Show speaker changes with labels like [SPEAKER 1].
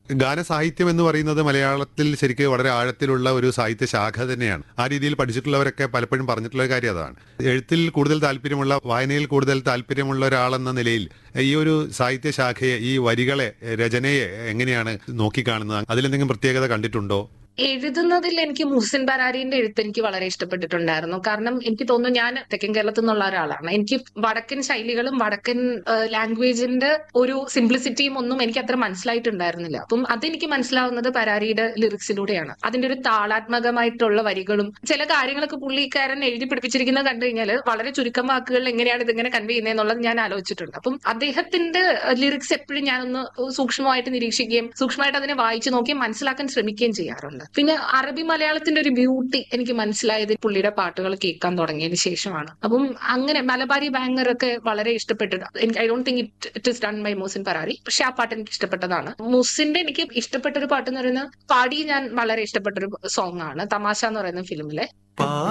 [SPEAKER 1] ഗാനസാഹിത്യം എന്ന് പറയുന്നത് മലയാളത്തിൽ ശരിക്കും വളരെ ആഴത്തിലുള്ള ഒരു സാഹിത്യ ശാഖ തന്നെയാണ് ആ രീതിയിൽ പഠിച്ചിട്ടുള്ളവരൊക്കെ പലപ്പോഴും പറഞ്ഞിട്ടുള്ള ഒരു കാര്യം അതാണ് എഴുത്തിൽ കൂടുതൽ താല്പര്യമുള്ള വായനയിൽ കൂടുതൽ താല്പര്യമുള്ള ഒരാളെന്ന നിലയിൽ ഈ ഒരു സാഹിത്യ ശാഖയെ ഈ വരികളെ രചനയെ എങ്ങനെയാണ് നോക്കിക്കാണുന്നത് അതിലെന്തെങ്കിലും പ്രത്യേകത കണ്ടിട്ടുണ്ടോ
[SPEAKER 2] എഴുതുന്നതിൽ എനിക്ക് മുഹസിൻ ബരാരിന്റെ എഴുത്ത് എനിക്ക് വളരെ ഇഷ്ടപ്പെട്ടിട്ടുണ്ടായിരുന്നു കാരണം എനിക്ക് തോന്നുന്നു ഞാൻ തെക്കൻ കേരളത്തിൽ നിന്നുള്ള ഒരാളാണ് എനിക്ക് വടക്കൻ ശൈലികളും വടക്കൻ ലാംഗ്വേജിന്റെ ഒരു സിംപ്ലിസിറ്റിയും ഒന്നും എനിക്ക് അത്ര മനസ്സിലായിട്ടുണ്ടായിരുന്നില്ല അപ്പം അതെനിക്ക് മനസ്സിലാവുന്നത് പരാരിയുടെ ലിറിക്സിലൂടെയാണ് അതിന്റെ ഒരു താളാത്മകമായിട്ടുള്ള വരികളും ചില കാര്യങ്ങളൊക്കെ പുള്ളിക്കാരൻ എഴുതി പിടിപ്പിച്ചിരിക്കുന്നത് കണ്ടു കഴിഞ്ഞാൽ വളരെ ചുരുക്കം വാക്കുകളിൽ എങ്ങനെയാണ് ഇതിങ്ങനെ കൺവേ ചെയ്യുന്നതെന്നുള്ളത് ഞാൻ ആലോചിച്ചിട്ടുണ്ട് അപ്പം അദ്ദേഹത്തിന്റെ ലിറിക്സ് എപ്പോഴും ഞാനൊന്ന് സൂക്ഷ്മമായിട്ട് നിരീക്ഷിക്കുകയും സൂക്ഷ്മമായിട്ട് അതിനെ വായിച്ചു നോക്കി മനസ്സിലാക്കാൻ ശ്രമിക്കുകയും ചെയ്യാറുണ്ട് പിന്നെ അറബി മലയാളത്തിന്റെ ഒരു ബ്യൂട്ടി എനിക്ക് മനസ്സിലായത് പുള്ളിയുടെ പാട്ടുകൾ കേൾക്കാൻ തുടങ്ങിയതിന് ശേഷമാണ് അപ്പം അങ്ങനെ മലബാരി ബാങ്കർ ഒക്കെ വളരെ ഇഷ്ടപ്പെട്ടിട്ട് എനിക്ക് I don't think it it is done by Muhsin Parari പക്ഷെ ആ പാട്ട് എനിക്ക് ഇഷ്ടപ്പെട്ടതാണ് മുസിന്റെ എനിക്ക് ഇഷ്ടപ്പെട്ട ഒരു പാട്ട് എന്ന് പറയുന്നത് പാടി ഞാൻ വളരെ ഇഷ്ടപ്പെട്ട ഒരു സോങ് ആണ് തമാശ എന്ന് പറയുന്ന ഫിലിമിലെ
[SPEAKER 3] പാ